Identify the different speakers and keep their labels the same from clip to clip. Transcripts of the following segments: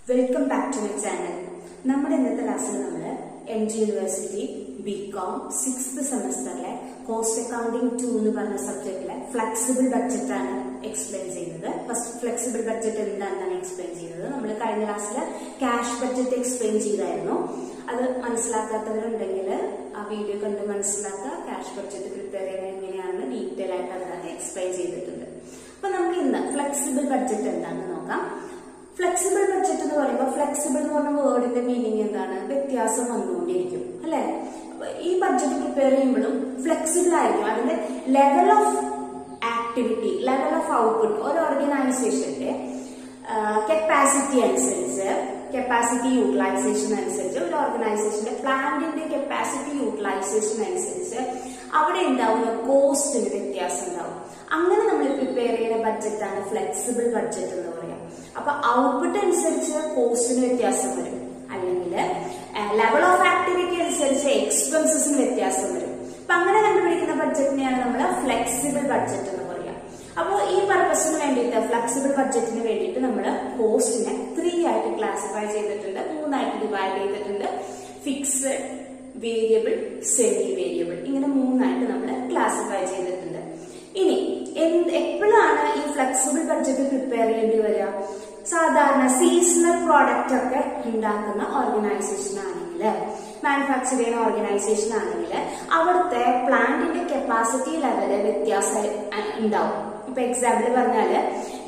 Speaker 1: Welcome back to my channel നമ്മുടെ ഇന്നത്തെ ക്ലാസ്സിൽ നമ്മൾ M G university B Com sixth സെമസ്റ്ററിലെ കോസ്റ്റ് അക്കൗണ്ടിംഗ് ടു എന്ന് പറഞ്ഞ സബ്ജക്റ്റിലെ ഫ്ലെക്സിബിൾ ബഡ്ജറ്റ് ആണ് എക്സ്പ്ലെയിൻ ചെയ്യുന്നത് ഫസ്റ്റ് ഫ്ലെക്സിബിൾ ബഡ്ജറ്റ് എന്താണെന്നാണ് എക്സ്പ്ലെയിൻ ചെയ്യുന്നത് നമ്മൾ കഴിഞ്ഞ ക്ലാസ്സിൽ ക്യാഷ് ബഡ്ജറ്റ് എക്സ്പ്ലെയിൻ ചെയ്തായിരുന്നു അത് മനസ്സിലാക്കാത്തവരുണ്ടെങ്കിൽ ആ വീഡിയോ കണ്ട് മനസ്സിലാക്കുക ക്യാഷ് ബഡ്ജറ്റ് പ്രിപ്പയർ ചെയ്യുന്നത് എങ്ങനെയാണെന്ന് ഡീറ്റെയിൽ ആയിട്ട് അതിനകത്ത് എക്സ്പ്ലെയിൻ ചെയ്തിട്ടുണ്ട് അപ്പൊ നമുക്ക് ഇന്ന് ഫ്ലെക്സിബിൾ ബഡ്ജറ്റ് എന്താണെന്ന് നോക്കാം ഫ്ലെക്സിബിൾ ബഡ്ജറ്റ് എന്ന് പറയുമ്പോൾ ഫ്ലെക്സിബിൾ എന്ന് പറഞ്ഞ വേർഡിന്റെ മീനിങ് എന്താണ് വ്യത്യാസം വന്നുകൊണ്ടിരിക്കും അല്ലെ ഈ ബഡ്ജറ്റ് പ്രിപ്പയർ ചെയ്യുമ്പോഴും ഫ്ലെക്സിബിൾ ആയിരിക്കും അതിന്റെ level of activity level of output ഒരു ഓർഗനൈസേഷന്റെ കപ്പാസിറ്റി അനുസരിച്ച് കപ്പാസിറ്റി യൂട്ടിലൈസേഷൻ അനുസരിച്ച് ഒരു ഓർഗനൈസേഷന്റെ പ്ലാന്റിന്റെ കപ്പാസിറ്റി യൂട്ടിലൈസേഷൻ അനുസരിച്ച് അവിടെ ഉണ്ടാവുന്ന കോസ്റ്റിന് വ്യത്യാസം ഉണ്ടാവും അങ്ങനെ നമ്മൾ പ്രിപ്പയർ ചെയ്യുന്ന ബഡ്ജറ്റാണ് ഫ്ലെക്സിബിൾ ബഡ്ജറ്റ് എന്ന് പറയാം അപ്പൊ ഔട്ട്പുട്ട് അനുസരിച്ച് കോസ്റ്റിന് വ്യത്യാസം വരും അല്ലെങ്കിൽ ലെവൽ ഓഫ് ആക്ടിവിറ്റി അനുസരിച്ച് എക്സ്പെൻസസിന് വ്യത്യാസം വരും അപ്പൊ അങ്ങനെ കണ്ടുപിടിക്കുന്ന ബഡ്ജറ്റിനെയാണ് നമ്മൾ ഫ്ലെക്സിബിൾ ബഡ്ജറ്റ് എന്ന് പറയാം അപ്പോൾ ഈ പർപ്പസിന് വേണ്ടിയിട്ട് ഫ്ലെക്സിബിൾ ബഡ്ജറ്റിന് വേണ്ടിയിട്ട് നമ്മൾ കോസ്റ്റിനെ ത്രീ ആയിട്ട് ക്ലാസിഫൈ ചെയ്തിട്ടുണ്ട് മൂന്നായിട്ട് ഡിവൈഡ് ചെയ്തിട്ടുണ്ട് ഫിക്സ്ഡ് വേരിയബിൾ സെമി വേരിയബിൾ ഇങ്ങനെ മൂന്നായിട്ട് നമ്മൾ ക്ലാസിഫൈ ചെയ്തിട്ടുണ്ട് ഇനി എന്ത് എപ്പോഴാണ് ഈ ഫ്ലെക്സിബിൾ ബഡ്ജറ്റ് പ്രിപ്പയർ ചെയ്യേണ്ടി വരിക സാധാരണ സീസണൽ പ്രോഡക്റ്റ് ഒക്കെ ഉണ്ടാക്കുന്ന ഓർഗനൈസേഷൻ ആണെങ്കിൽ മാനുഫാക്ചർ ചെയ്യുന്ന ഓർഗനൈസേഷൻ ആണെങ്കിൽ അവിടുത്തെ പ്ലാന്റിന്റെ കപ്പാസിറ്റി ലെവല് വ്യത്യാസം ഉണ്ടാവും ഇപ്പൊ എക്സാമ്പിൾ പറഞ്ഞാല്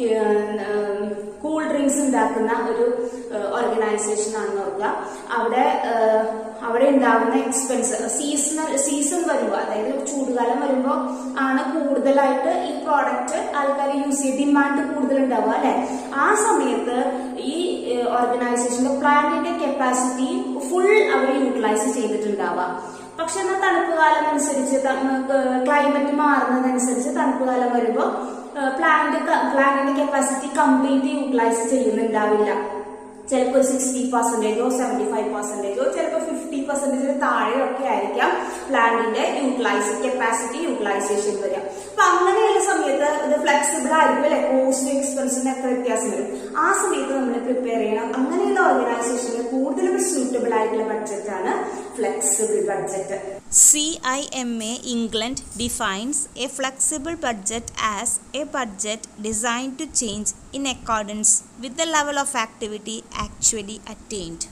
Speaker 1: കൂൾ ഡ്രിങ്ക്സ് ഉണ്ടാക്കുന്ന ഒരു ഓർഗനൈസേഷൻ ആണെന്ന് ഓർക്കുക അവിടെ അവിടെ ഉണ്ടാകുന്ന എക്സ്പെൻസ് സീസണൽ സീസൺ വരുമ്പോൾ അതായത് ചൂടുകാലം വരുമ്പോൾ ആണ് കൂടുതലായിട്ട് ഈ പ്രോഡക്റ്റ് ആൾക്കാർ യൂസ് ചെയ്ത് ഡിമാൻഡ് കൂടുതൽ ഉണ്ടാവുക അല്ലെ ആ സമയത്ത് ഈ ഓർഗനൈസേഷന്റെ പ്ലാന്റിന്റെ കപ്പാസിറ്റി ഫുൾ അവർ യൂട്ടിലൈസ് ചെയ്തിട്ടുണ്ടാവുക പക്ഷെ എന്നാൽ തണുപ്പ് കാലം അനുസരിച്ച് ക്ലൈമറ്റ് മാറുന്നതനുസരിച്ച് തണുപ്പ് കാലം വരുമ്പോൾ പ്ലാന്റ് പ്ലാന്റിന്റെ കപ്പാസിറ്റി കംപ്ലീറ്റ് യൂട്ടിലൈസ് ചെയ്യുന്നുണ്ടാവില്ല ചിലപ്പോൾ ഒരു സിക്സ്റ്റി പെർസെന്റേജോ സെവന്റി ഫൈവ് പെർസെന്റേജോ ചിലപ്പോൾ ഫിഫ്റ്റി പെർസെന്റേജിന് താഴെയൊക്കെ ആയിരിക്കാം പ്ലാന്റിന്റെ യൂട്ടിലൈസ് കപ്പാസിറ്റി യൂട്ടിലൈസേഷൻ വരിക അപ്പൊ അങ്ങനെയുള്ള സമയത്ത് ഇത് ഫ്ലെക്സിബിൾ ആയിരിക്കും അല്ലെ കോസ്റ്റ് എക്സ്പെൻസിനൊക്കെ വ്യത്യാസം വരും ആ സമയത്ത് നമ്മൾ പ്രിപ്പയർ ചെയ്യണം അങ്ങനെയുള്ള ഓർഗനൈസേഷന് കൂടുതലും സ്യൂട്ടബിൾ ആയിട്ടുള്ള ബഡ്ജറ്റ് ആണ് flexible budget
Speaker 2: CIMA England defines a flexible budget as a budget designed to change in accordance with the level of activity actually attained.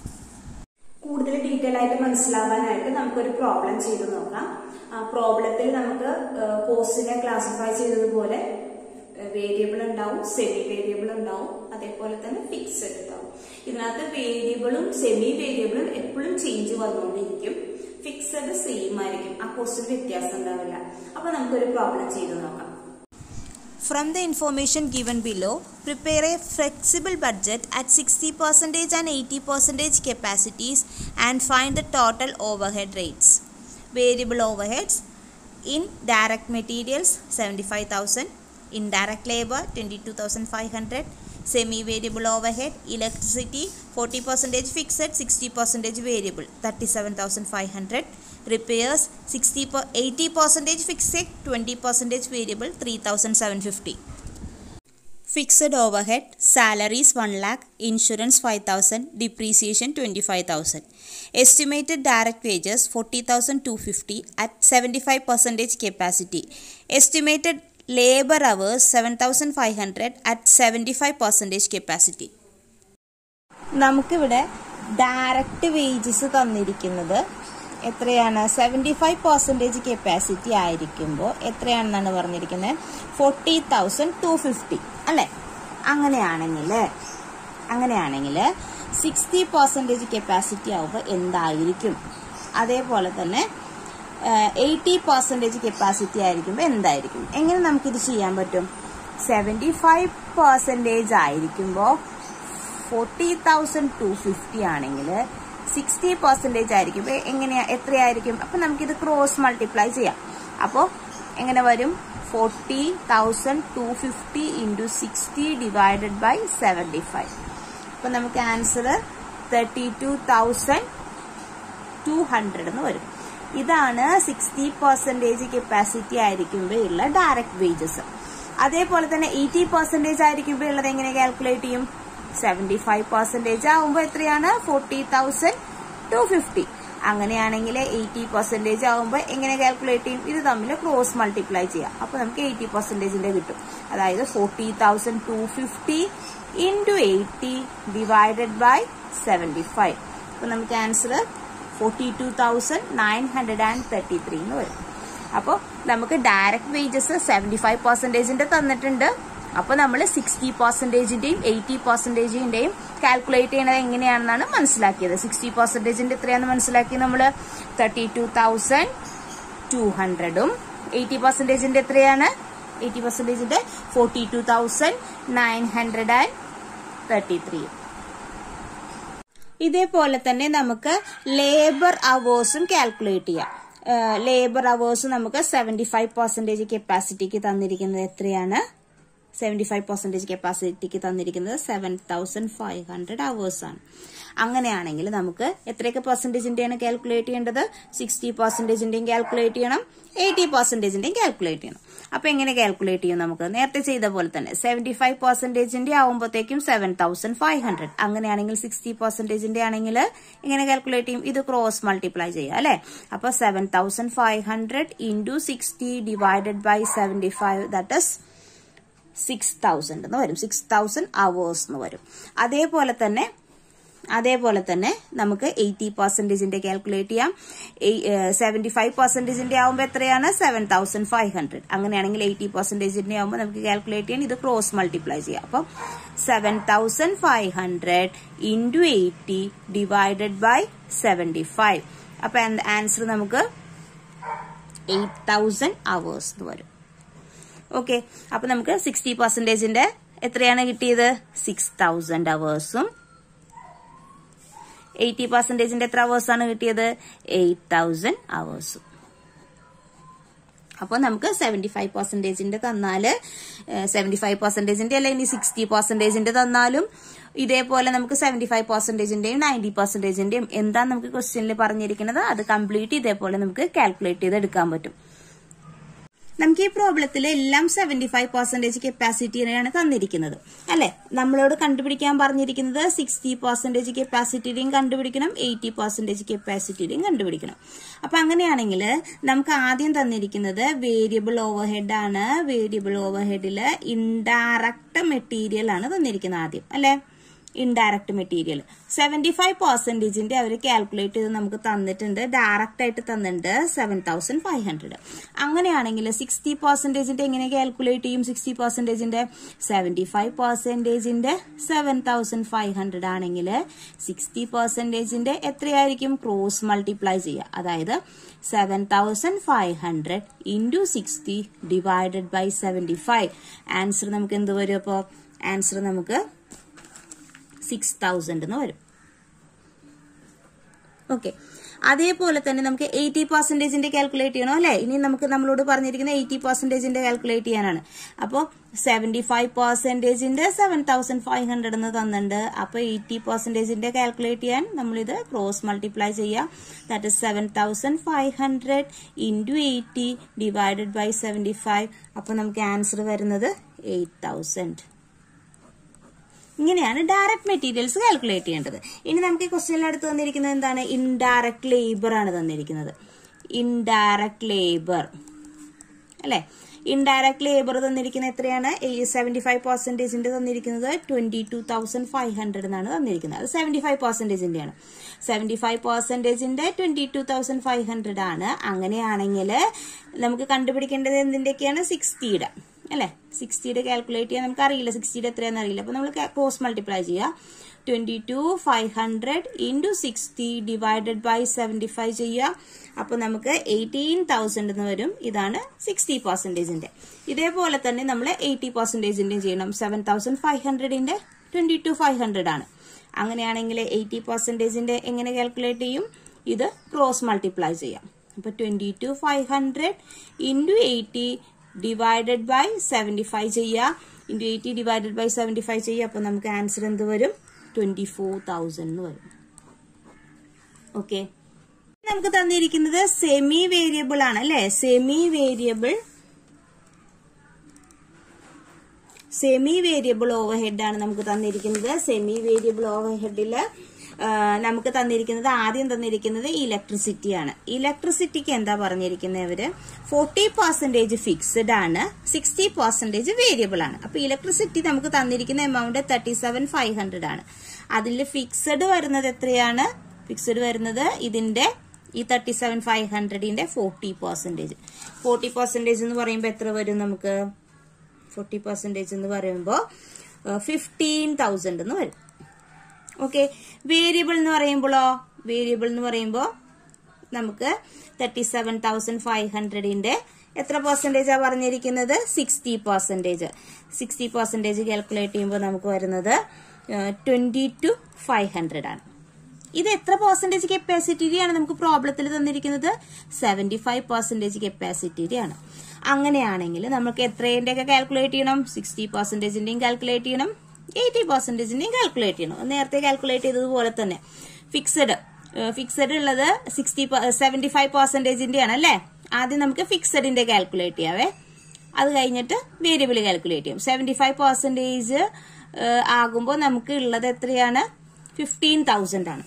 Speaker 1: കൂടുതൽ ഡീറ്റെയിൽ ആയിട്ട് മനസ്സിലാവാനായിട്ട് നമുക്കൊരു പ്രോബ്ലം ചെയ്ത് നോക്കാം ആ പ്രോബ്ലത്തിൽ നമുക്ക് കോസ്റ്റിനെ ക്ലാസിഫൈ ചെയ്തതുപോലെ വേരിയബിൾ ഉണ്ടാവും സെമി വേരിയബിൾ ഉണ്ടാവും അതേപോലെ തന്നെ ഫിക്സഡ് ഉണ്ടാവും ഇതിനകത്ത് വേരിയബിളും സെമി വേരിയബിളും എപ്പോഴും ചേഞ്ച് വന്നുകൊണ്ടിരിക്കും ഫിക്സഡ് സെയിം ആയിരിക്കും ആ കോസ്റ്റിന് വ്യത്യാസം ഉണ്ടാവില്ല അപ്പൊ നമുക്കൊരു പ്രോബ്ലം ചെയ്ത് നോക്കാം
Speaker 2: From the information given below, prepare a flexible budget at 60% and 80% capacities and find the total overhead rates. Variable overheads in direct materials 75,000, indirect labor 22,500, semi variable overhead electricity 40% fixed 60% variable 37,500 repairs 60 per 80% fixed 20% variable 3750 fixed overhead salaries 1 lakh insurance 5000 depreciation 25000 estimated direct wages 40250 at 75% capacity estimated labor hours 7500 at 75% capacity നമുക്കിവിടെ direct wages തന്നിരിക്കുന്നത് എത്രയാണ് seventy five percentage capacity ആയിരിക്കുമ്പോൾ എത്രയാണെന്നാണ് പറഞ്ഞിരിക്കുന്നത് forty thousand two fifty അല്ലേ അങ്ങനെയാണെങ്കിൽ അങ്ങനെയാണെങ്കിൽ sixty percentage capacity ആവുമ്പോൾ എന്തായിരിക്കും അതേപോലെ തന്നെ എയ്റ്റി പെർസെൻറ്റേജ് കപ്പാസിറ്റി ആയിരിക്കുമ്പോൾ എന്തായിരിക്കും എങ്ങനെ നമുക്കിത് ചെയ്യാൻ പറ്റും സെവൻറ്റി ഫൈവ് പെർസെൻറ്റേജ് ആയിരിക്കുമ്പോൾ ഫോർട്ടി തൗസൻഡ് ടു ഫിഫ്റ്റി ആണെങ്കിൽ സിക്സ്റ്റി പെർസെൻറ്റേജ് ആയിരിക്കും എങ്ങനെയാ എത്രയായിരിക്കും അപ്പം നമുക്കിത് ക്രോസ് മൾട്ടിപ്ലൈ ചെയ്യാം അപ്പോൾ എങ്ങനെ വരും forty thousand two fifty into sixty divided by seventy five അപ്പം നമുക്ക് answer thirty two thousand two hundred എന്ന് വരും ഇതാണ് സിക്സ്റ്റി പെർസെൻറ്റേജ് കപ്പാസിറ്റി ആയിരിക്കുമ്പോൾ ഉള്ള ഡയറക്റ്റ് വേജസ് അതേപോലെ തന്നെ എയ്റ്റി പെർസെൻറ്റേജ് ആയിരിക്കുമ്പോൾ ഉള്ളത് എങ്ങനെ കാൽക്കുലേറ്റ് ചെയ്യും സെവന്റി ഫൈവ് പെർസെന്റേജ് ആവുമ്പോൾ എത്രയാണ് ഫോർട്ടി തൗസൻഡ് ടു ഫിഫ്റ്റി അങ്ങനെയാണെങ്കിൽ എയ്റ്റി പെർസെന്റേജ് ആവുമ്പോൾ എങ്ങനെ കാൽക്കുലേറ്റ് ചെയ്യും ഇത് തമ്മിൽ ക്രോസ് മൾട്ടിപ്ലൈ ചെയ്യാം അപ്പൊ നമുക്ക് എയ്റ്റി പെർസെന്റേജിന്റെ കിട്ടും അതായത് forty thousand two fifty into eighty divided by seventy five അപ്പൊ നമുക്ക് answer forty two thousand nine hundred and thirty three എന്ന് വരും അപ്പോൾ നമുക്ക് ഡയറക്റ്റ് വേജസ് സെവന്റി ഫൈവ് പെർസെന്റേജിന്റെ തന്നിട്ടുണ്ട് അപ്പൊ നമ്മൾ സിക്സ്റ്റി പെർസെന്റേജിന്റെയും എയ്റ്റി പെർസെന്റേജിന്റെയും കാൽക്കുലേറ്റ് ചെയ്യണത് എങ്ങനെയാണെന്നാണ് മനസ്സിലാക്കിയത് സിക്സ്റ്റി പെർസെന്റേജിന്റെ എത്രയാണെന്ന് മനസ്സിലാക്കി നമ്മൾ തേർട്ടി ടു തൗസൻഡ് ടു ഹൺഡ്രഡും എയ്റ്റി പെർസെന്റേജിന്റെ എത്രയാണ് എയ്റ്റി പെർസെന്റേജിന്റെ forty two thousand nine hundred and thirty ത്രീയും ഇതേപോലെ തന്നെ നമുക്ക് ലേബർ അവേഴ്സും കാൽക്കുലേറ്റ് ചെയ്യാം ലേബർ അവേഴ്സ് നമുക്ക് സെവന്റി ഫൈവ് പെർസെന്റേജ് കപ്പാസിറ്റിക്ക് തന്നിരിക്കുന്നത് എത്രയാണ് സെവന്റി ഫൈവ് പെർസെന്റേജ് കപ്പാസിറ്റിക്ക് തന്നിരിക്കുന്നത് seven thousand five hundred hours ആണ് അങ്ങനെയാണെങ്കിൽ നമുക്ക് എത്രയൊക്കെ പെർസെന്റേജിന്റെയാണ് കാൽക്കുലേറ്റ് ചെയ്യേണ്ടത് സിക്സ്റ്റി പെർസെന്റേജിന്റെയും കാൽക്കുലേറ്റ് ചെയ്യണം എയ്റ്റി പെർസെന്റേജിന്റെയും കാൽക്കുലേറ്റ് ചെയ്യണം അപ്പൊ എങ്ങനെ കാൽക്കുലേറ്റ് ചെയ്യും നമുക്ക് നേരത്തെ ചെയ്ത പോലെ തന്നെ സെവന്റി ഫൈവ് പെർസെന്റേജിന്റെ ആവുമ്പോഴത്തേക്കും സെവൻ തൗസൻഡ് ഫൈവ് ഹൺഡ്രഡ് അങ്ങനെയാണെങ്കിൽ സിക്സ്റ്റി പെർസെന്റേജിന്റെ ആണെങ്കിൽ എങ്ങനെ കാൽക്കുലേറ്റ് ചെയ്യും ഇത് ക്രോസ് മൾട്ടിപ്ലൈ ചെയ്യാം അല്ലെ അപ്പൊ seven thousand five hundred into sixty divided by seventy five that is six thousand എന്ന് വരും സിക്സ് തൗസൻഡ് അവേഴ്സ് എന്ന് വരും അതേപോലെ തന്നെ അതേപോലെ തന്നെ നമുക്ക് എയ്റ്റി പെർസെന്റേജിന്റെ കാൽക്കുലേറ്റ് ചെയ്യാം സെവന്റി ഫൈവ് പെർസെന്റേജിന്റെ ആവുമ്പോൾ എത്രയാണ് സെവൻ തൗസൻഡ് ഫൈവ് ഹൺഡ്രഡ് അങ്ങനെയാണെങ്കിൽ എയ്റ്റി പെർസെന്റേജിന്റെ ആവുമ്പോൾ നമുക്ക് കാൽക്കുലേറ്റ് ചെയ്യാൻ ഇത് ക്രോസ് മൾട്ടിപ്ലൈ ചെയ്യാം അപ്പം seven thousand five hundred into eighty divided by seventy five അപ്പൊ ആൻസർ നമുക്ക് എയ്റ്റ് തൗസൻഡ് അവേഴ്സ് എന്ന് വരും ഓക്കെ അപ്പൊ നമുക്ക് സിക്സ്റ്റി പെർസെന്റേജിന്റെ എത്രയാണ് കിട്ടിയത് സിക്സ് തൗസൻഡ് അവേഴ്സും എയ്റ്റി പെർസെന്റേജിന്റെ എത്ര അവേഴ്സ് ആണ് കിട്ടിയത് എയ്റ്റ് തൗസൻഡ് അവേഴ്സും അപ്പോൾ നമുക്ക് സെവന്റി ഫൈവ് പെർസെന്റേജിന്റെ തന്നാല് സെവന്റി ഫൈവ് പെർസെന്റേജിന്റെ അല്ല ഇനി സിക്സ്റ്റി പെർസെന്റേജിന്റെ തന്നാലും ഇതേപോലെ നമുക്ക് സെവന്റി ഫൈവ് പെർസെന്റേജിന്റെയും നയൻറ്റി പെർസെന്റേജിന്റെയും എന്താണ് നമുക്ക് ക്വസ്റ്റ്യനിൽ പറഞ്ഞിരിക്കുന്നത് അത് കംപ്ലീറ്റ് ഇതേപോലെ നമുക്ക് കാൽക്കുലേറ്റ് ചെയ്ത് എടുക്കാൻ പറ്റും നമുക്ക് ഈ പ്രോബ്ലത്തിൽ എല്ലാം സെവന്റി ഫൈവ് പെർസെന്റേജ് കപ്പാസിറ്റിയാണ് തന്നിരിക്കുന്നത് അല്ലെ നമ്മളോട് കണ്ടുപിടിക്കാൻ പറഞ്ഞിരിക്കുന്നത് സിക്സ്റ്റി പെർസെന്റേജ് കപ്പാസിറ്റിയുടെയും കണ്ടുപിടിക്കണം എയ്റ്റി പെർസെന്റേജ് കപ്പാസിറ്റിയുടെയും കണ്ടുപിടിക്കണം അപ്പൊ അങ്ങനെയാണെങ്കിൽ നമുക്ക് ആദ്യം തന്നിരിക്കുന്നത് വേരിയബിൾ ഓവർഹെഡ് ആണ് വേരിയബിൾ ഓവർഹെഡില് ഇൻഡയറക്ട് മെറ്റീരിയൽ ആണ് തന്നിരിക്കുന്നത് ആദ്യം അല്ലെ ഇൻഡയറക്ട് മെറ്റീരിയൽ സെവന്റി ഫൈവ് പെർസെന്റേജിന്റെ അവർ കാൽക്കുലേറ്റ് ചെയ്ത് നമുക്ക് തന്നിട്ടുണ്ട് ഡയറക്റ്റ് ആയിട്ട് തന്നിട്ടുണ്ട് സെവൻ തൗസൻഡ് ഫൈവ് ഹൺഡ്രഡ് അങ്ങനെയാണെങ്കിൽ സിക്സ്റ്റി പെർസെന്റേജിന്റെ എങ്ങനെ കാൽക്കുലേറ്റ് ചെയ്യും സിക്സ്റ്റി പെർസെന്റേജിന്റെ സെവന്റി ഫൈവ് പെർസെന്റേജിന്റെ സെവൻ തൗസൻഡ് ഫൈവ് ഹൺഡ്രഡ് ആണെങ്കിൽ സിക്സ്റ്റി പെർസെന്റേജിന്റെ എത്രയായിരിക്കും ക്രോസ് മൾട്ടിപ്ലൈ ചെയ്യുക അതായത് seven thousand five hundred into sixty divided by seventy five answer നമുക്ക് എന്ത് വരും അപ്പോൾ ആൻസർ നമുക്ക് സിക്സ് തൗസൻഡ് എന്ന് വരും ഓക്കെ അതേപോലെ തന്നെ നമുക്ക് എയ്റ്റി പെർസെന്റേജിന്റെ കാൽക്കുലേറ്റ് ചെയ്യണം അല്ലെ ഇനി നമുക്ക് നമ്മളോട് പറഞ്ഞിരിക്കുന്ന എയ്റ്റി പെർസെന്റേജിന്റെ കാൽക്കുലേറ്റ് ചെയ്യാനാണ് അപ്പോൾ സെവന്റി ഫൈവ് പെർസെന്റേജിന്റെ സെവൻ തൗസൻഡ് ഫൈവ് ഹൺഡ്രഡ് എന്ന് തന്നിട്ടുണ്ട് അപ്പൊ എയ്റ്റി പെർസെന്റേജിന്റെ കാൽക്കുലേറ്റ് ചെയ്യാൻ നമ്മളിത് ക്രോസ് മൾട്ടിപ്ലൈ ചെയ്യാം that is seven thousand five hundred into eighty divided by seventy five അപ്പൊ നമുക്ക് ആൻസർ വരുന്നത് എയ്റ്റ് തൗസൻഡ് ഇങ്ങനെയാണ് ഡയറക്റ്റ് മെറ്റീരിയൽസ് കാൽക്കുലേറ്റ് ചെയ്യേണ്ടത് ഇനി നമുക്ക് ഈ ക്വസ്റ്റ്യനിൽ അടുത്ത് തന്നിരിക്കുന്നത് എന്താണ് ഇൻഡയറക്ട് ലേബർ ആണ് തന്നിരിക്കുന്നത് ഇൻഡയറക്ട് ലേബർ അല്ലെ ഇൻഡയറക്ട് ലേബർ തന്നിരിക്കുന്നത് എത്രയാണ് സെവന്റി ഫൈവ് പെർസെന്റേജിന്റെ തന്നിരിക്കുന്നത് twenty two thousand five hundred എന്നാണ് തന്നിരിക്കുന്നത് അത് സെവന്റി ഫൈവ് പെർസെന്റേജിന്റെ ആണ് സെവന്റി ഫൈവ് പെർസെന്റേജിന്റെ twenty two thousand five hundred ആണ് അങ്ങനെയാണെങ്കിൽ നമുക്ക് കണ്ടുപിടിക്കേണ്ടത് എന്തിന്റെയൊക്കെയാണ് സിക്സ്റ്റിയുടെ അല്ലെ സിക്സ്റ്റിയുടെ കാൽക്കുലേറ്റ് ചെയ്യാൻ നമുക്ക് അറിയില്ല സിക്സ്റ്റിയുടെ എത്രയാണെന്ന് അറിയില്ല അപ്പൊ നമ്മൾ ക്രോസ് മൾട്ടിപ്ലൈ ചെയ്യുക twenty two five hundred into sixty divided by seventy five ചെയ്യുക അപ്പൊ നമുക്ക് എയ്റ്റീൻ തൗസൻഡ് എന്ന് വരും ഇതാണ് സിക്സ്റ്റി പെർസെന്റേജിന്റെ ഇതേപോലെ തന്നെ നമ്മൾ എയ്റ്റി പെർസെന്റേജിന്റെയും ചെയ്യണം സെവൻ തൗസൻഡ് ഫൈവ് ഹൺഡ്രഡിന്റെ ട്വന്റി ടു ഫൈവ് ഹൺഡ്രഡ് ആണ് അങ്ങനെയാണെങ്കിൽ എയ്റ്റി പെർസെന്റേജിന്റെ എങ്ങനെ കാൽക്കുലേറ്റ് ചെയ്യും ഇത് ക്രോസ് മൾട്ടിപ്ലൈ ചെയ്യാം അപ്പൊ twenty two five hundred into eighty divided by seventy five ചെയ്യുക into eighty divided by seventy five ചെയ്യുക അപ്പൊ നമുക്ക് ആൻസർ എന്ത് വരും ട്വന്റി ഫോർ തൗസൻഡ് എന്ന് വരും ഓക്കെ നമുക്ക് തന്നിരിക്കുന്നത് സെമി വേരിയബിൾ ആണ് അല്ലെ semi variable semi variable over ആണ് നമുക്ക് തന്നിരിക്കുന്നത് സെമി വേരിയബിൾ ഓവർ ഹെഡില് നമുക്ക് തന്നിരിക്കുന്നത് ആദ്യം തന്നിരിക്കുന്നത് ഇലക്ട്രിസിറ്റി ആണ് ഇലക്ട്രിസിറ്റിക്ക് എന്താ പറഞ്ഞിരിക്കുന്നത് ഇവര് ഫോർട്ടി പെർസെന്റേജ് ഫിക്സ്ഡ് ആണ് സിക്സ്റ്റി പെർസെന്റേജ് വേരിയബിൾ ആണ് അപ്പൊ ഇലക്ട്രിസിറ്റി നമുക്ക് തന്നിരിക്കുന്ന amount thirty seven five hundred ആണ് അതിൽ ഫിക്സഡ് വരുന്നത് എത്രയാണ് ഫിക്സഡ് വരുന്നത് ഇതിന്റെ ഈ തേർട്ടി സെവൻ ഫൈവ് ഹൺഡ്രഡിന്റെ ഫോർട്ടി പെർസെന്റേജ് ഫോർട്ടി പെർസെന്റേജ് എന്ന് പറയുമ്പോൾ എത്ര വരും നമുക്ക് ഫോർട്ടി പെർസെന്റേജ് എന്ന് പറയുമ്പോൾ ഫിഫ്റ്റീൻ തൗസൻഡ് എന്ന് വരും ഓക്കെ വേരിയബിൾ എന്ന് പറയുമ്പോഴോ വേരിയബിൾ എന്ന് പറയുമ്പോൾ നമുക്ക് തേർട്ടി സെവൻ തൗസൻഡ് ഫൈവ് ഹൺഡ്രഡിന്റെ എത്ര പെർസെന്റേജ് ആ പറഞ്ഞിരിക്കുന്നത് sixty percentage sixty percentage calculate ചെയ്യുമ്പോൾ നമുക്ക് വരുന്നത് ട്വന്റി ടു ഫൈവ് ഹൺഡ്രഡ് ആണ് ഇത് എത്ര പെർസെന്റേജ് കപ്പാസിറ്റിയാണ് നമുക്ക് പ്രോബ്ലത്തിൽ തന്നിരിക്കുന്നത് സെവന്റി ഫൈവ് പെർസെന്റേജ് കപ്പാസിറ്റിയാണ് അങ്ങനെയാണെങ്കിൽ നമുക്ക് എത്രേന്റെ ഒക്കെ കാൽക്കുലേറ്റ് ചെയ്യണം സിക്സ്റ്റി പെർസെന്റേജിന്റെയും കാൽക്കുലേറ്റ് ചെയ്യണം എയ്റ്റി പെർസെന്റേജിന്റെയും കാൽക്കുലേറ്റ് ചെയ്യണം നേരത്തെ കാൽക്കുലേറ്റ് ചെയ്തതുപോലെ തന്നെ ഫിക്സഡ് ഫിക്സഡ് ഉള്ളത് സിക്സ്റ്റി സെവന്റി ഫൈവ് പെർസെന്റേജിന്റെ ആണ് അല്ലേ ആദ്യം നമുക്ക് ഫിക്സഡിന്റെ കാൽക്കുലേറ്റ് ചെയ്യാവേ അത് കഴിഞ്ഞിട്ട് വേരിയബിൾ കാൽക്കുലേറ്റ് ചെയ്യും സെവന്റി ഫൈവ് പെർസെന്റേജ് ആകുമ്പോൾ നമുക്ക് ഉള്ളത് എത്രയാണ് ഫിഫ്റ്റീൻ തൗസൻഡ് ആണ്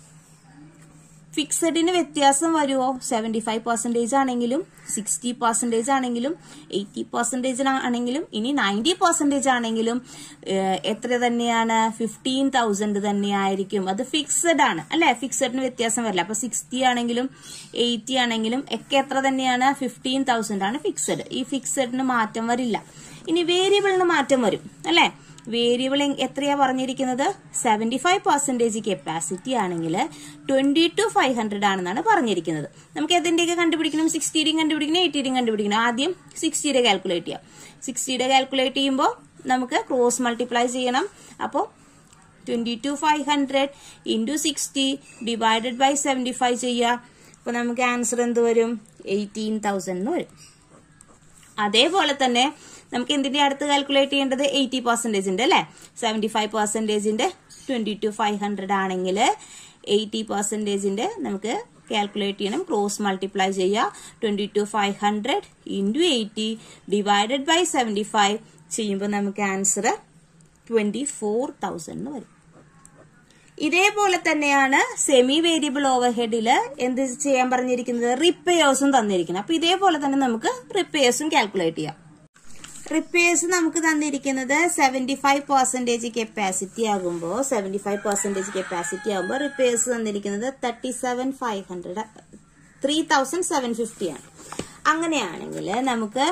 Speaker 2: ഫിക്സഡിന് വ്യത്യാസം വരുമോ സെവന്റി ഫൈവ് പെർസെന്റേജ് ആണെങ്കിലും സിക്സ്റ്റി പെർസെന്റേജ് ആണെങ്കിലും എയ്റ്റി പെർസെന്റേജ് ആണെങ്കിലും ഇനി നയൻറ്റി പെർസെന്റേജ് ആണെങ്കിലും എത്ര തന്നെയാണ് ഫിഫ്റ്റീൻ തൗസൻഡ് തന്നെയായിരിക്കും അത് ഫിക്സഡ് ആണ് അല്ലെ ഫിക്സഡിന് വ്യത്യാസം വരില്ല അപ്പൊ സിക്സ്റ്റി ആണെങ്കിലും എയ്റ്റി ആണെങ്കിലും ഒക്കെ എത്ര തന്നെയാണ് ഫിഫ്റ്റീൻ തൗസൻഡ് ആണ് ഫിക്സഡ് ഈ ഫിക്സഡിന് മാറ്റം വരില്ല ഇനി വേരിയബിളിന് മാറ്റം വരും അല്ലെ വേരിയബിൾ എത്രയാ പറഞ്ഞിരിക്കുന്നത് സെവന്റി ഫൈവ് പെർസെന്റേജ് കപ്പാസിറ്റി ആണെങ്കിൽ ട്വന്റി ടു ഫൈവ് ഹൺഡ്രഡ് ആണെന്നാണ് പറഞ്ഞിരിക്കുന്നത് നമുക്ക് എന്തിന്റെയൊക്കെ കണ്ടുപിടിക്കണം സിക്സ്റ്റിയുടെയും കണ്ടുപിടിക്കണം എയ്റ്റിയുടെയും കണ്ടുപിടിക്കണം ആദ്യം സിക്സ്റ്റിയുടെ കാൽക്കുലേറ്റ് ചെയ്യാം സിക്സ്റ്റിയുടെ കാൽക്കുലേറ്റ് ചെയ്യുമ്പോൾ നമുക്ക് ക്രോസ് മൾട്ടിപ്ലൈ ചെയ്യണം അപ്പോൾ twenty two five hundred into sixty divided by seventy five ചെയ്യുക അപ്പോൾ നമുക്ക് ആൻസർ എന്ത് വരും എയ്റ്റീൻ തൗസൻഡ് എന്ന് വരും അതേപോലെ തന്നെ നമുക്ക് എന്തിന്റെ അടുത്ത് കാൽക്കുലേറ്റ് ചെയ്യേണ്ടത് എയ്റ്റി പെർസെന്റേജിന്റെ അല്ലെ സെവന്റി ഫൈവ് പെർസെന്റേജിന്റെ ട്വന്റി ടു ഫൈവ് ഹൺഡ്രഡ് ആണെങ്കിൽ എയ്റ്റി പെർസെന്റേജിന്റെ നമുക്ക് കാൽക്കുലേറ്റ് ചെയ്യണം ക്രോസ് മൾട്ടിപ്ലൈ ചെയ്യുക twenty two five hundred into eighty divided by seventy five ചെയ്യുമ്പോൾ നമുക്ക് ആൻസർ ട്വന്റി ഫോർ തൗസൻഡ് എന്ന് വരും ഇതേപോലെ തന്നെയാണ് സെമി വേരിയബിൾ ഓവർ ഹെഡിൽ എന്ത് ചെയ്യാൻ പറഞ്ഞിരിക്കുന്നത് റിപ്പയേഴ്സും തന്നിരിക്കുന്നത് അപ്പൊ ഇതേപോലെ തന്നെ നമുക്ക് റിപ്പയേഴ്സും കാൽക്കുലേറ്റ് ചെയ്യാം റിപ്പയേഴ്സ് നമുക്ക് തന്നിരിക്കുന്നത് സെവന്റി ഫൈവ് പെർസെന്റേജ് കപ്പാസിറ്റി ആകുമ്പോൾ സെവന്റി ഫൈവ് പെർസെന്റേജ് കപ്പാസിറ്റി ആകുമ്പോൾ റിപ്പയേഴ്സ് തന്നിരിക്കുന്നത് thirty seven five hundred three thousand seven fifty ആണ് അങ്ങനെയാണെങ്കിൽ നമുക്ക്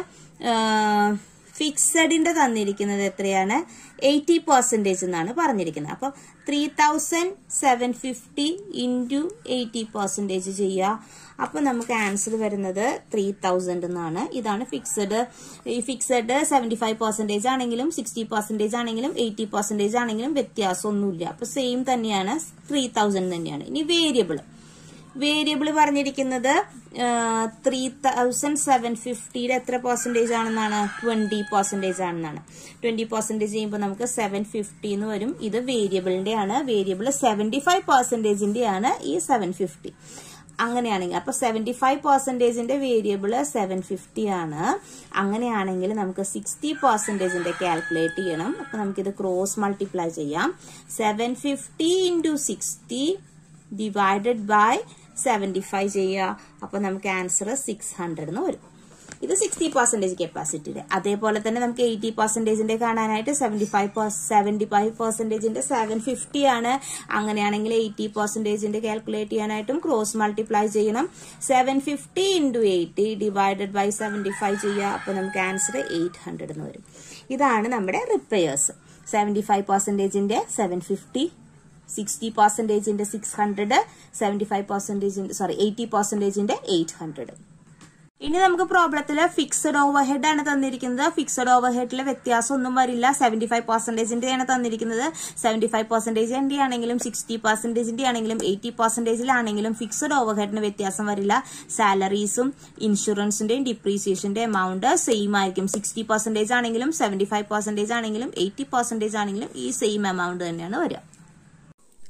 Speaker 2: ഫിക്സഡിന്റെ തന്നിരിക്കുന്നത് എത്രയാണ് എയ്റ്റി പെർസെന്റേജ് എന്നാണ് പറഞ്ഞിരിക്കുന്നത് അപ്പൊ three thousand seven fifty into eighty percentage ചെയ്യുക അപ്പൊ നമുക്ക് ആൻസർ വരുന്നത് ത്രീ തൗസൻഡ് എന്നാണ് ഇതാണ് ഫിക്സഡ് ഈ ഫിക്സഡ് സെവന്റി ഫൈവ് പെർസെന്റേജ് ആണെങ്കിലും സിക്സ്റ്റി പെർസെന്റേജ് ആണെങ്കിലും എയ്റ്റി പെർസെന്റേജ് ആണെങ്കിലും വ്യത്യാസമൊന്നുമില്ല അപ്പൊ സെയിം തന്നെയാണ് ത്രീ തൗസൻഡ് തന്നെയാണ് ഇനി വേരിയബിൾ വേരിയബിൾ പറഞ്ഞിരിക്കുന്നത് ത്രീ തൗസൻഡ് സെവൻ ഫിഫ്റ്റിയുടെ എത്ര പെർസെന്റേജ് ആണെന്നാണ് ട്വന്റി പെർസെന്റേജ് ആണെന്നാണ് ട്വന്റി പെർസെന്റേജ് ചെയ്യുമ്പോൾ നമുക്ക് സെവൻ ഫിഫ്റ്റി എന്ന് വരും ഇത് വേരിയബിളിന്റെ ആണ് വേരിയബിൾ സെവന്റി ഫൈവ് പെർസെന്റേജിന്റെ ആണ് ഈ സെവൻ ഫിഫ്റ്റി അങ്ങനെയാണെങ്കിൽ അപ്പൊ സെവന്റി ഫൈവ് പെർസെന്റേജിന്റെ വേരിയബിൾ സെവൻ ഫിഫ്റ്റി ആണ് അങ്ങനെയാണെങ്കിൽ നമുക്ക് സിക്സ്റ്റി പെർസെന്റേജിന്റെ കാൽക്കുലേറ്റ് ചെയ്യണം അപ്പൊ നമുക്കിത് ക്രോസ് മൾട്ടിപ്ലൈ ചെയ്യാം seven fifty into sixty divided by seventy five ചെയ്യുക അപ്പൊ നമുക്ക് ആൻസർ സിക്സ് ഹൺഡ്രഡ് എന്ന് വരും ഇത് സിക്സ്റ്റി പെർസെന്റേജ് കപ്പാസിറ്റിയുടെ അതേപോലെ തന്നെ നമുക്ക് എയ്റ്റി പെർസെന്റേജിന്റെ കാണാനായിട്ട് സെവന്റി ഫൈവ് സെവന്റി ഫൈവ് പെർസെന്റേജിന്റെ സെവൻ ഫിഫ്റ്റി ആണ് അങ്ങനെയാണെങ്കിൽ എയ്റ്റി പെർസെന്റേജിന്റെ കാൽക്കുലേറ്റ് ചെയ്യാനായിട്ടും ക്രോസ് മൾട്ടിപ്ലൈ ചെയ്യണം seven fifty into eighty divided by seventy five ചെയ്യുക അപ്പൊ നമുക്ക് ആൻസർ എയ്റ്റ് ഹൺഡ്രഡ് എന്ന് വരും ഇതാണ് നമ്മുടെ റിപ്പയേഴ്സ് സെവന്റി ഫൈവ് പെർസെന്റേജിന്റെ സെവൻ ഫിഫ്റ്റി സിക്സ്റ്റി പെർസെന്റേജിന്റെ സിക്സ് ഹൺഡ്രഡ് സെവന്റി ഫൈവ് പെർസെന്റേജിന്റെ സോറി എയ്റ്റി പെർസെന്റേജിന്റെ എയ്റ്റ് ഹൺഡ്രഡ് ഇനി നമുക്ക് പ്രോബ്ലത്തില് ഫിക്സഡ് ഓവർ ഹെഡ് ആണ് തന്നിരിക്കുന്നത് ഫിക്സഡ് ഓവർ ഹെഡിലെ വ്യത്യാസം ഒന്നും വരില്ല സെവന്റി ഫൈവ് പെർസെന്റേജിന്റെ ആണ് തന്നിരിക്കുന്നത് സെവന്റി ഫൈവ് പെർസെന്റേജിന്റെ ആണെങ്കിലും സിക്സ്റ്റി പെർസെന്റേജിന്റെ ആണെങ്കിലും എയ്റ്റി പെർസെന്റേജിലാണെങ്കിലും ഫിക്സഡ് ഓവർ ഹെഡിന് വ്യത്യാസം വരില്ല സാലറീസും ഇൻഷുറൻസിന്റെയും ഡിപ്രീസിയേഷന്റെ എമൗണ്ട് സെയിം ആയിരിക്കും സിക്സ്റ്റി പെർസെന്റേജ് ആണെങ്കിലും സെവന്റി ഫൈവ് പെർസെന്റേജ് ആണെങ്കിലും എയ്റ്റി പെർസെന്റേജ് ആണെങ്കിലും ഈ സെയിം എമൗണ്ട് തന്നെയാണ് വരിക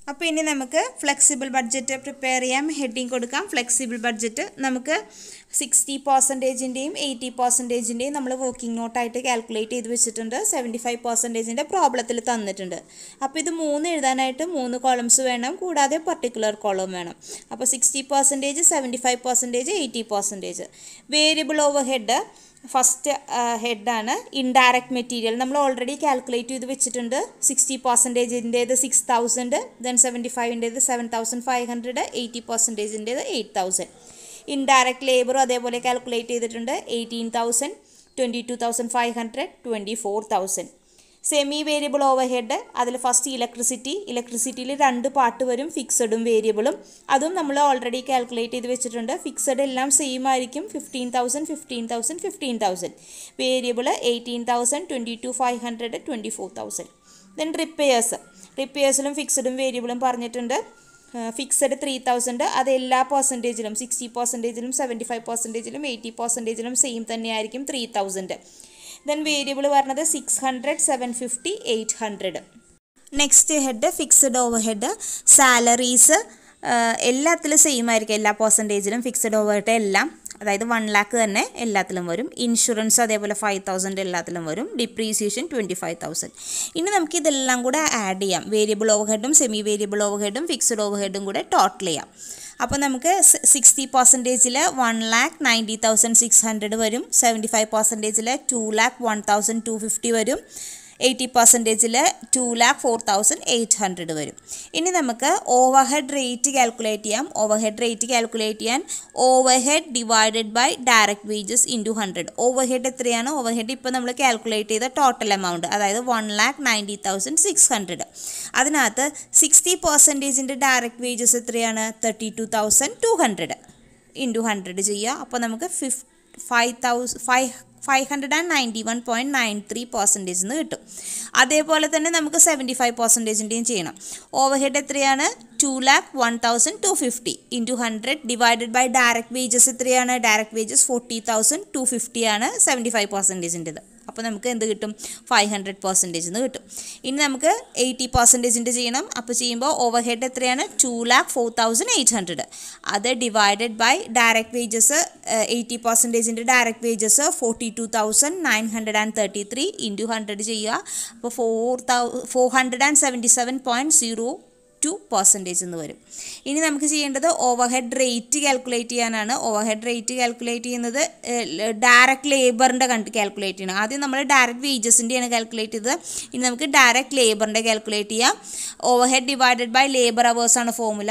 Speaker 2: അപ്പോൾ ഇനി നമുക്ക് ഫ്ലെക്സിബിൾ ബഡ്ജറ്റ് പ്രിപ്പയർ ചെയ്യാം ഹെഡിങ് കൊടുക്കാം ഫ്ലെക്സിബിൾ ബഡ്ജറ്റ് നമുക്ക് സിക്സ്റ്റി പെർസെൻറ്റേജിൻ്റെയും എയ്റ്റി പെർസെൻറ്റേജിൻ്റെയും നമ്മൾ വർക്കിംഗ് നോട്ടായിട്ട് കാൽക്കുലേറ്റ് ചെയ്ത് വെച്ചിട്ടുണ്ട് സെവൻറ്റി ഫൈവ് പെർസെൻറ്റേജിൻ്റെ പ്രോബ്ലത്തിൽ തന്നിട്ടുണ്ട് അപ്പോൾ ഇത് മൂന്ന് എഴുതാനായിട്ട് മൂന്ന് കോളംസ് വേണം കൂടാതെ പർട്ടിക്കുലർ കോളം വേണം അപ്പോൾ sixty percentage seventy five percentage eighty percentage variable over head first ഹെഡാണ് ഇൻഡയറക്റ്റ് മെറ്റീരിയൽ നമ്മൾ ഓൾറെഡി കാൽക്കുലേറ്റ് ചെയ്ത് വെച്ചിട്ടുണ്ട് സിക്സ്റ്റി പെർസെൻറ്റേജിൻ്റേത് സിക്സ് തൗസൻഡ് ദെൻ സെവൻറ്റി ഫൈവിൻ്റേത് seven thousand five hundred eighty പെർസെൻറ്റേജിൻ്റേത് എയ്റ്റ് തൗസൻഡ് ഇൻഡയറക്റ്റ് ലേബറും അതേപോലെ കാൽക്കുലേറ്റ് ചെയ്തിട്ടുണ്ട് eighteen thousand twenty two thousand five hundred twenty four thousand semi variable over head അതിൽ ഫസ്റ്റ് ഇലക്ട്രിസിറ്റി ഇലക്ട്രിസിറ്റിയിൽ രണ്ട് പാർട്ട് വരും ഫിക്സഡും വേരിയബിളും അതും നമ്മൾ ഓൾറെഡി കാൽക്കുലേറ്റ് ചെയ്ത് വെച്ചിട്ടുണ്ട് ഫിക്സഡ് എല്ലാം സെയിം ആയിരിക്കും fifteen thousand fifteen thousand fifteen thousand variable eighteen thousand twenty two five hundred twenty four thousand then repairs റിപ്പയേഴ്സിലും ഫിക്സഡും വേരിയബിളും പറഞ്ഞിട്ടുണ്ട് ഫിക്സഡ് ത്രീ തൗസൻഡ് അത് എല്ലാ പെർസെൻറ്റേജിലും സിക്സ്റ്റി പെർസെൻറ്റേജിലും സെവൻറ്റി ഫൈവ് പെർസെൻറ്റേജിലും എയ്റ്റി പെർസെൻറ്റേജിലും സെയിം തന്നെയായിരിക്കും ത്രീ തൗസൻഡ് ദെൻ വേരിയബിൾ പറഞ്ഞത് six hundred seven fifty eight hundred next head fixed over head salaries എല്ലാത്തിലും സെയിം ആയിരിക്കും എല്ലാ പെർസെൻറ്റേജിലും ഫിക്സഡ് ഓവർ ഹെഡ് എല്ലാം അതായത് വൺ ലാക്ക് തന്നെ എല്ലാത്തിലും വരും ഇൻഷുറൻസ് അതേപോലെ ഫൈവ് തൗസൻഡ് എല്ലാത്തിലും വരും ഡിപ്രീസിയേഷൻ ട്വൻറ്റി ഫൈവ് തൗസൻഡ് ഇനി നമുക്ക് ഇതെല്ലാം കൂടെ ആഡ് ചെയ്യാം വേരിയബിൾ ഓവർ ഹെഡും സെമി വേരിയബിൾ ഓവർ ഹെഡും ഫിക്സഡ് ഓവർ ഹെഡും കൂടെ ടോട്ടൽ ചെയ്യാം അപ്പോൾ നമുക്ക് സിക്സ്റ്റി പെർസെൻറ്റേജിൽ one lakh ninety thousand six hundred വരും സെവൻറ്റി ഫൈവ് പെർസെൻറ്റേജിൽ two lakh one thousand two fifty വരും എയ്റ്റി പെർസെൻറ്റേജിൽ two lakh four thousand eight hundred വരും ഇനി നമുക്ക് ഓവർ ഹെഡ് റേറ്റ് കാൽക്കുലേറ്റ് ചെയ്യാം ഓവർ ഹെഡ് റേറ്റ് കാൽക്കുലേറ്റ് ചെയ്യാൻ over head divided by direct wages into hundred over head എത്രയാണ് over head ഇപ്പോൾ നമ്മൾ കാൽക്കുലേറ്റ് ചെയ്ത ടോട്ടൽ എമൗണ്ട് അതായത് one lakh ninety thousand six hundred അതിനകത്ത് സിക്സ്റ്റി പെർസെൻറ്റേജിൻ്റെ ഡയറക്റ്റ് വേജസ് എത്രയാണ് thirty two thousand two hundred into hundred ചെയ്യുക അപ്പോൾ നമുക്ക് ഫിഫ് five thousand five five hundred and ninety one point nine three percentage എന്ന് കിട്ടും അതേപോലെ തന്നെ നമുക്ക് സെവൻറ്റി ഫൈവ് പെർസെൻറ്റേജിൻ്റെയും ചെയ്യണം ഓവർ ഹെഡ് എത്രയാണ് two lakh one thousand two fifty into hundred divided by direct wages എത്രയാണ് direct wages forty thousand two fifty ആണ് സെവൻറ്റി ഫൈവ് പെർസെൻറ്റേജിൻ്റെത് അപ്പോൾ നമുക്ക് എന്ത് കിട്ടും ഫൈവ് ഹൺഡ്രഡ് പെർസെൻറ്റേജ് എന്ന് കിട്ടും ഇനി നമുക്ക് എയ്റ്റി പെർസെൻറ്റേജിൻ്റെ ചെയ്യണം അപ്പോൾ ചെയ്യുമ്പോൾ ഓവർ ഹെഡ് എത്രയാണ് two lakh four thousand eight hundred അത് divided by direct wages eighty പെർസെൻറ്റേജിൻ്റെ direct wages forty two thousand nine hundred and thirty three into hundred ചെയ്യുക അപ്പോൾ ഫോർ തൗ four hundred and seventy seven point zero two percentage എന്ന് വരും ഇനി നമുക്ക് ചെയ്യേണ്ടത് ഓവർ ഹെഡ് റേറ്റ് കാൽക്കുലേറ്റ് ചെയ്യാനാണ് ഓവർ ഹെഡ് റേറ്റ് കാൽക്കുലേറ്റ് ചെയ്യുന്നത് ഡയറക്റ്റ് ലേബറിൻ്റെ കണ്ട് കാൽക്കുലേറ്റ് ചെയ്യണം ആദ്യം നമ്മൾ ഡയറക്റ്റ് വേജസിൻ്റെയാണ് കാൽക്കുലേറ്റ് ചെയ്തത് ഇനി നമുക്ക് ഡയറക്റ്റ് ലേബറിൻ്റെ കാൽക്കുലേറ്റ് ചെയ്യാം over head divided by labour അവേഴ്സാണ് ഫോമുല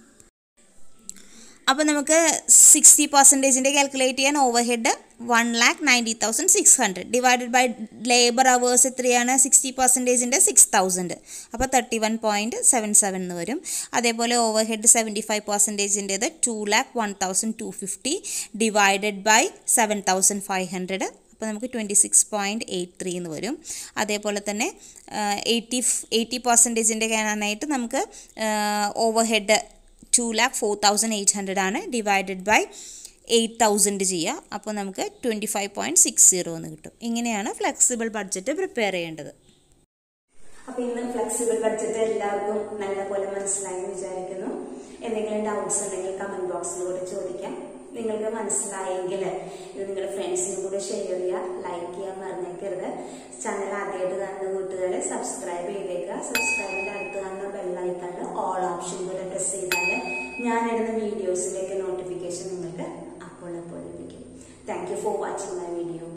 Speaker 2: അപ്പോൾ നമുക്ക് സിക്സ്റ്റി പെർസെൻറ്റേജിൻ്റെ കാൽക്കുലേറ്റ് ചെയ്യാൻ over head one lakh ninety thousand six hundred divided by labour hours എത്രയാണ് സിക്സ്റ്റി പെർസെൻറ്റേജിൻ്റെ സിക്സ് തൗസൻഡ് അപ്പോൾ thirty one point seven seven എന്ന് വരും അതേപോലെ ഓവർ ഹെഡ് സെവൻറ്റി ഫൈവ് പെർസെൻറ്റേജിൻ്റേത് two lakh one thousand two fifty divided by seven thousand five hundred അപ്പോൾ നമുക്ക് twenty six point eight three എന്ന് വരും അതേപോലെ തന്നെ എയ്റ്റി എയ്റ്റി പെർസെൻറ്റേജിൻ്റെ കാണാനായിട്ട് നമുക്ക് over head two lakh four thousand eight hundred ആണ് ഡിവൈഡഡ് ബൈ എയ്റ്റ് തൗസൻഡ് ചെയ്യുക അപ്പോൾ നമുക്ക് twenty five point six zero എന്ന് കിട്ടും ഇങ്ങനെയാണ് ഫ്ലെക്സിബിൾ ബഡ്ജറ്റ് പ്രിപ്പയർ ചെയ്യേണ്ടത്
Speaker 1: അപ്പൊ ഇന്ന് ഫ്ലെക്സിബിൾ ബഡ്ജറ്റ് എല്ലാവർക്കും നല്ലപോലെ മനസ്സിലായി എന്ന് വിചാരിക്കുന്നു എന്തെങ്കിലും ഡൗട്ട്സ് ഉണ്ടെങ്കിൽ കമന്റ് ബോക്സിലൂടെ ചോദിക്കാം നിങ്ങൾക്ക് മനസ്സിലായെങ്കിൽ ഇത് നിങ്ങളുടെ ഫ്രണ്ട്സിനും കൂടെ ഷെയർ ചെയ്യുക ലൈക്ക് ചെയ്യാൻ മറന്നേക്കരുത് ചാനൽ ആദ്യമായിട്ട് കാണുന്ന കൂട്ടുകാരെ സബ്സ്ക്രൈബ് ചെയ്തേക്കുക സബ്സ്ക്രൈബിന്റെ അടുത്ത് കാണുന്ന ബെല്ലൈക്കണിൽ ഓൾ ഓപ്ഷൻ കൂടെ പ്രസ് ചെയ്താൽ ഞാനിടുന്ന വീഡിയോസിലേക്ക് നോട്ടിഫിക്കേഷൻ നിങ്ങൾക്ക് അപ്പോൾ അപ്പോൾ ലഭിക്കും thank you for watching my video